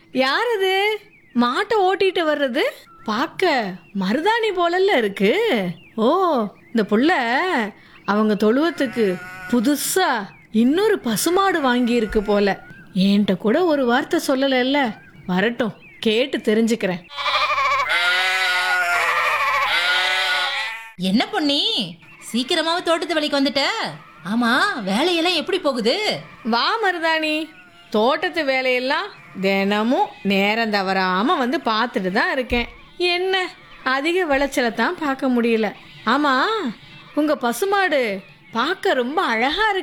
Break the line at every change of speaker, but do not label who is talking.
யார் அது மாட்டை ஓட்டிட்டு வர்றது பார்க்க மருதாணி போலல்ல இருக்கு ஓ இந்த புள்ள அவங்க தொழுவத்துக்கு புதுசா இன்னொரு பசுமாடு வாங்கி இருக்கு போல என்கிட்ட கூட ஒரு வார்த்தை சொல்லலைல்ல வரட்டும் கேட்டு தெரிஞ்சுக்கிறேன்
என்ன பொன்னி சீக்கிரமாவே தோட்டத்து வேலைக்கு வந்துட்ட ஆமா வேலையெல்லாம் எப்படி போகுது
வா மருதாணி தோட்டத்து வேலையெல்லாம் தினமும் நேரம் தவறாம வந்து பார்த்துட்டு தான் இருக்கேன் என்ன அதிக விளைச்சலை தான் பார்க்க முடியல ஆமா உங்க பசுமாடு பார்க்க ரொம்ப அழகா இருக்கு